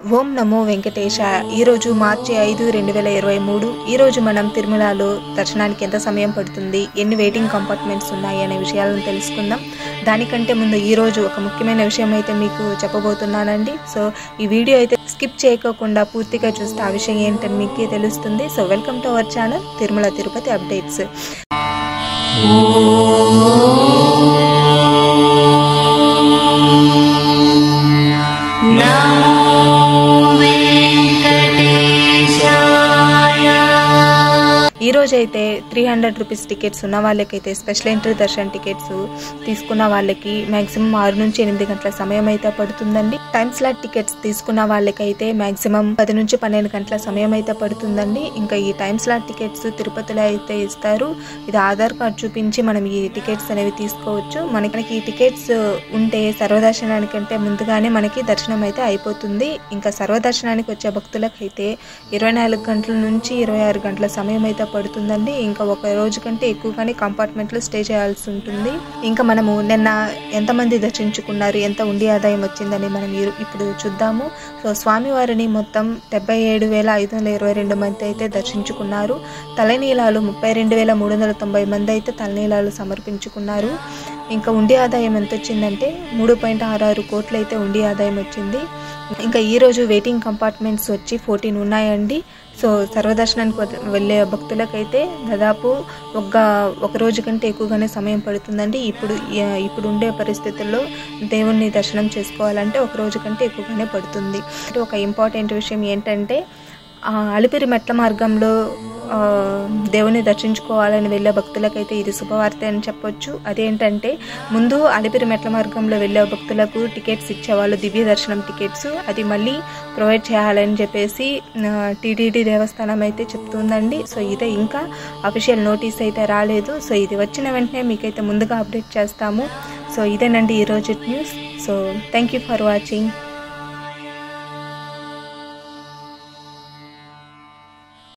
ఓం నమో వెంకటేశ ఈరోజు మార్చి ఐదు రెండు వేల ఇరవై మూడు ఈరోజు మనం తిరుమలలో దర్శనానికి ఎంత సమయం పడుతుంది ఎన్ని వెయిటింగ్ కంపార్ట్మెంట్స్ ఉన్నాయి అనే విషయాలను తెలుసుకుందాం దానికంటే ముందు ఈరోజు ఒక ముఖ్యమైన విషయం అయితే మీకు చెప్పబోతున్నానండి సో ఈ వీడియో అయితే స్కిప్ చేయకోకుండా పూర్తిగా చూస్తే ఆ విషయం ఏంటని మీకే తెలుస్తుంది so welcome to our channel Tirumala Tirupati updates ఈ రోజు అయితే త్రీ హండ్రెడ్ రూపీస్ టికెట్స్ ఉన్న వాళ్ళకైతే స్పెషల్ ఎంట్రీ దర్శన్ టికెట్స్ తీసుకున్న వాళ్ళకి మాక్సిమం ఆరు నుంచి ఎనిమిది గంటల సమయం అయితే పడుతుందండి టైం స్లాట్ టికెట్స్ తీసుకున్న వాళ్ళకైతే మాక్సిమం పది నుంచి పన్నెండు గంటల సమయం అయితే పడుతుందండి ఇంకా ఈ టైం స్లాట్ టికెట్స్ తిరుపతిలో అయితే ఇస్తారు ఇది ఆధార్ కార్డ్ చూపించి మనం ఈ టికెట్స్ అనేవి తీసుకోవచ్చు మనకి ఈ టికెట్స్ ఉంటే సర్వదర్శనానికంటే ముందుగానే మనకి దర్శనం అయితే అయిపోతుంది ఇంకా సర్వదర్శనానికి వచ్చే భక్తులకైతే ఇరవై నాలుగు గంటల నుంచి ఇరవై ఆరు గంటల సమయం అయితే పడుతుందండి ఇంకా ఒక రోజు కంటే ఎక్కువగానే కంపార్ట్మెంట్లో స్టే చేయాల్సి ఉంటుంది ఇంకా మనము నిన్న ఎంతమంది దర్శించుకున్నారు ఎంత ఉండి ఆదాయం వచ్చిందని మనం ఈ- ఇప్పుడు చూద్దాము సో స్వామివారిని మొత్తం డెబ్బై ఏడు వేల ఐదు వందల ఇరవై రెండు మంది అయితే దర్శించుకున్నారు తలనీలాలు ముప్పై రెండు వేల మూడు వందల తొంభై మంది అయితే తలనీలాలు సమర్పించుకున్నారు ఇంకా ఉండి ఆదాయం ఎంత వచ్చిందంటే మూడు పాయింట్ ఆరు ఆరు కోట్లు అయితే ఉండి ఆదాయం వచ్చింది ఇంకా ఈ రోజు వెయిటింగ్ కంపార్ట్మెంట్స్ వచ్చి ఫోర్టీన్ ఉన్నాయండి సో సర్వదర్శనానికి వద- వెళ్ళే భక్తులకైతే దాదాపు ఒక ఒక రోజు కంటే ఎక్కువగానే సమయం పడుతుందండి ఇప్పుడు ఈ- ఇప్పుడు ఉండే పరిస్థితుల్లో దేవుణ్ణి దర్శనం చేసుకోవాలంటే ఒక రోజు కంటే ఎక్కువగానే పడుతుంది అంటే ఒక ఇంపార్టెంట్ విషయం ఏంటంటే ఆ, అలిపిరి మెట్ల మార్గంలో ఆ, దేవుని దర్శించుకోవాలని వెళ్ళే భక్తులకైతే ఇది శుభవార్త అని చెప్పొచ్చు అదేంటంటే ముందు అలిపిరి మెట్ల మార్గంలో వెళ్ళే భక్తులకు టికెట్స్ ఇచ్చేవాళ్ళు దివ్య దర్శనం టికెట్స్ అది మళ్ళీ ప్రొవైడ్ చేయాలని చెప్పేసి టీటీడీ దేవస్థానం అయితే చెప్తుందండి సో ఇదే ఇంకా అఫీషియల్ నోటీస్ అయితే రాలేదు సో ఇది వచ్చిన వెంటనే మీకైతే ముందుగా అప్డేట్ చేస్తాము సో ఇదేనండి ఈరోజు news so thank you for watching